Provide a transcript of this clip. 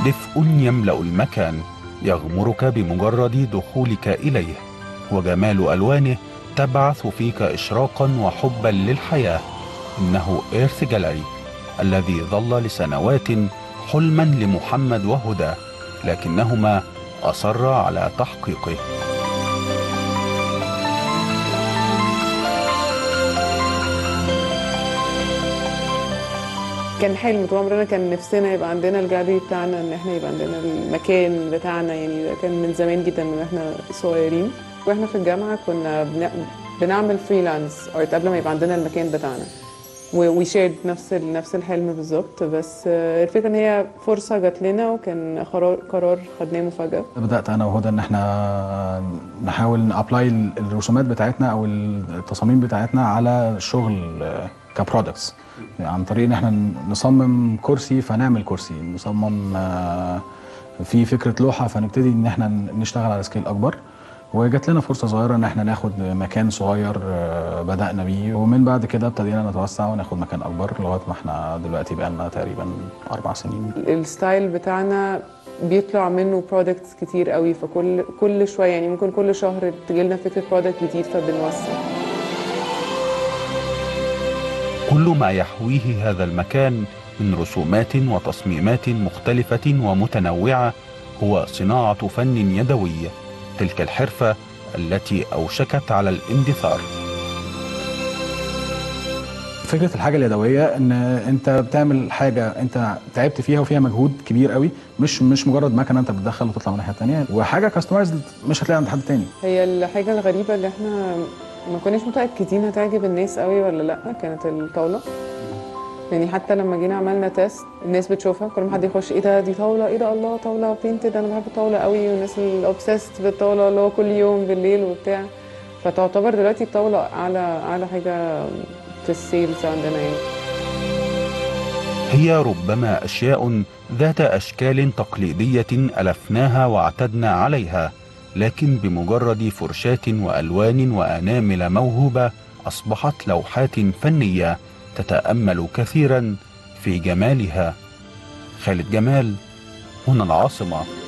دفء يملأ المكان يغمرك بمجرد دخولك إليه وجمال ألوانه تبعث فيك إشراقا وحبا للحياة إنه إيرث جاليري الذي ظل لسنوات حلما لمحمد وهدى لكنهما أصرا على تحقيقه كان حلم طول عمرنا كان نفسنا يبقى عندنا الجاليري بتاعنا ان احنا يبقى عندنا المكان بتاعنا يعني ده كان من زمان جدا من واحنا صغيرين واحنا في الجامعه كنا بن... بنعمل فريلانس ارت قبل ما يبقى عندنا المكان بتاعنا وي شيرد نفس ال... نفس الحلم بالظبط بس آه، الفكره ان هي فرصه جات لنا وكان قرار قرار خدناه مفاجاه بدات انا وهدى ان احنا نحاول نابلاي الرسومات بتاعتنا او التصاميم بتاعتنا على الشغل كبرودكتس عن طريق ان احنا نصمم كرسي فنعمل كرسي نصمم آه، في فكره لوحه فنبتدي ان احنا نشتغل على سكيل اكبر وجات لنا فرصه صغيره ان احنا ناخد مكان صغير آه، بدانا بيه ومن بعد كده ابتدينا نتوسع وناخد مكان اكبر لغايه ما احنا دلوقتي بقى لنا تقريبا اربع سنين الستايل بتاعنا بيطلع منه برودكتس كتير قوي فكل كل شويه يعني ممكن كل شهر تجيلنا فكره برودكت جديد فبنوسع كل ما يحويه هذا المكان من رسومات وتصميمات مختلفة ومتنوعة هو صناعة فن يدوي تلك الحرفة التي أوشكت على الاندثار فكره الحاجه اليدويه ان انت بتعمل حاجه انت تعبت فيها وفيها مجهود كبير قوي مش مش مجرد مكنه انت بتدخل وتطلع من الناحيه الثانيه وحاجه كاستمايزد مش هتلاقيها عند حد تاني هي الحاجه الغريبه اللي احنا ما كناش متاكدين هتعجب الناس قوي ولا لا كانت الطاوله يعني حتى لما جينا عملنا تيست الناس بتشوفها كل ما حد يخش ايه ده دي طاوله ايه ده الله طاوله بينتد انا بحب الطاوله قوي والناس الاوبسيست بالطاوله اللي هو كل يوم بالليل وبتاع فتعتبر دلوقتي الطاوله اعلى اعلى حاجه في السيلز عندنا يعني هي ربما أشياء ذات أشكال تقليدية ألفناها واعتدنا عليها لكن بمجرد فرشاة وألوان وأنامل موهوبة أصبحت لوحات فنية تتأمل كثيرا في جمالها خالد جمال هنا العاصمة